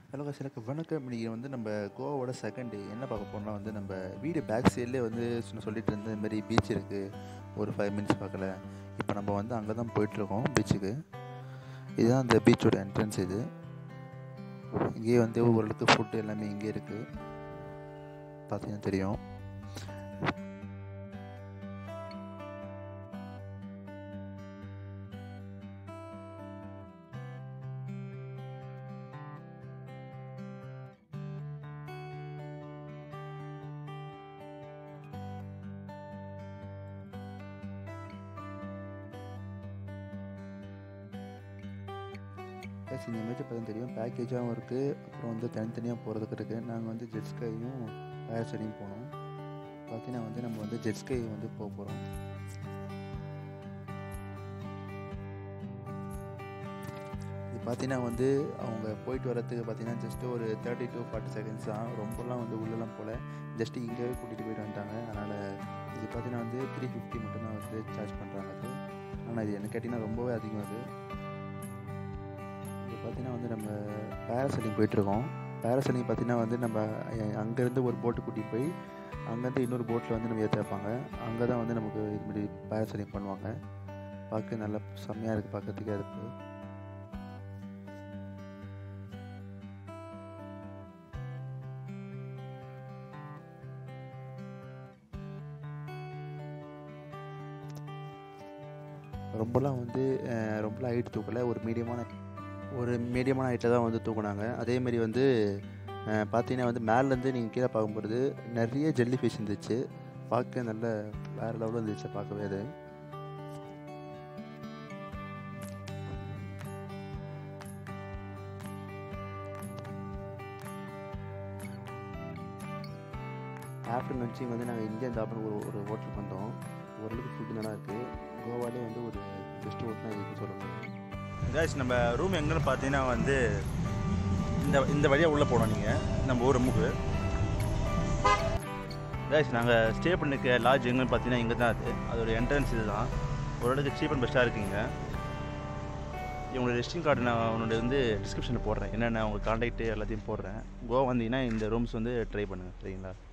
hello காசு எனக்கு வணக்கம் இன்றைக்கி வந்து நம்ம கோவாவோட செகண்ட் டே என்ன பார்க்க போறோம்னா வந்து நம்ம வீடு பேக் சைட்லேயே வந்து சொன்ன சொல்லிட்டு இருந்த இந்த மாதிரி பீச் இருக்குது ஒரு ஃபைவ் மினிட்ஸ் பார்க்கல இப்போ நம்ம வந்து அங்கே தான் போயிட்டுருக்கோம் பீச்சுக்கு இதுதான் அந்த பீச்சோட என்ட்ரன்ஸ் இது இங்கேயே வந்து ஓரளவுக்கு ஃபுட்டு எல்லாமே இங்கே இருக்குது பார்த்தீங்கன்னா தெரியும் ப்ளஸ் இந்த இமேஜ் பார்த்தா தெரியும் பேக்கேஜாகவும் இருக்குது அப்புறம் வந்து தனித்தனியாக போகிறதுக்கு இருக்குது நாங்கள் வந்து ஜெட்ஸ்கையும் பேரசையும் போனோம் பார்த்தீங்கன்னா வந்து நம்ம வந்து ஜெட்ஸ்கை வந்து போக போகிறோம் இது பார்த்தீங்கன்னா வந்து அவங்க போயிட்டு வரத்துக்கு பார்த்தீங்கன்னா ஜஸ்ட்டு ஒரு தேர்ட்டி டு ஃபார்ட்டி செகண்ட்ஸ் தான் ரொம்பலாம் வந்து உள்ளெல்லாம் போல் ஜஸ்ட்டு இங்கேயே கூட்டிகிட்டு போயிட்டு வந்துட்டாங்க அதனால் இது பார்த்தீங்கன்னா வந்து த்ரீ ஃபிஃப்டி மட்டும்தான் வந்து சார்ஜ் பண்ணுறாங்க அது ஆனால் இது என்ன கேட்டிங்கன்னா ரொம்பவே அதிகம் அது இது பார்த்தீங்கன்னா வந்து நம்ம பேராசைலிங் போயிட்டுருக்கோம் பேராசைலிங் பார்த்தீங்கன்னா வந்து நம்ம அங்கேருந்து ஒரு போட்டு கூட்டிகிட்டு போய் அங்கேருந்து இன்னொரு போட்டில் வந்து நம்ம ஏற்ற வைப்பாங்க அங்கே தான் வந்து நமக்கு இது மாதிரி பேராசைலிங் பண்ணுவாங்க பார்க்க நல்லா செம்மையாக இருக்குது பார்க்கறதுக்கே அதுக்கு ரொம்பலாம் வந்து அஹ், ரொம்பலாம் ஹைட் தூக்கலை ஒரு மீடியமான ஒரு மீடியமான ஹைட்டில் தான் வந்து தூக்குனாங்க அதேமாரி வந்து அஹ், பார்த்தீங்கன்னா வந்து மேலேருந்து நீங்கள் கீழே பார்க்கும்போது நிறைய ஜெல்லி ஃபிஷ் இருந்துச்சு பார்க்க நல்ல வேறு லெவலில் இருந்துச்சு பார்க்கவே அது ஆஃப்டர்நூன் லஞ்சிங் வந்து நாங்கள் இந்தியன் தாபன் ஒரு ஒரு ஹோட்டலுக்கு வந்தோம் ஓரளவுக்கு ஃபுட்டு நல்லா இருக்குது கோவாலே வந்து ஒரு பெஸ்ட் ஹோட்டலாக இருக்குன்னு சொல்லணும் கைஸ் நம்ம ரூம் எங்கன்னு பார்த்தீங்கன்னா வந்து இந்த இந்த வழியாக உள்ளே போனோம் நீங்கள் நம்ம ஊர் ரூமுக்கு கைஸ் நாங்கள் ஸ்டே பண்ணிக்க லாட்ஜ் எங்கன்னு பார்த்தீங்கன்னா இங்கே தான் அது அதோட என்ட்ரன்ஸ் இது தான் ஓரளவுக்கு சீப் அண்ட் பெஸ்ட்டாக இருக்குங்க இவங்களோட ரெஸ்டிங் கார்டு நான் உன்னோட வந்து டிஸ்கிரிப்ஷனில் போடுறேன் என்னென்ன உங்கள் கான்டாக்ட் எல்லாத்தையும் போடுறேன் கோவா வந்தீங்கன்னா இந்த ரூம்ஸ் வந்து ட்ரை பண்ணுங்கள் சரிங்களா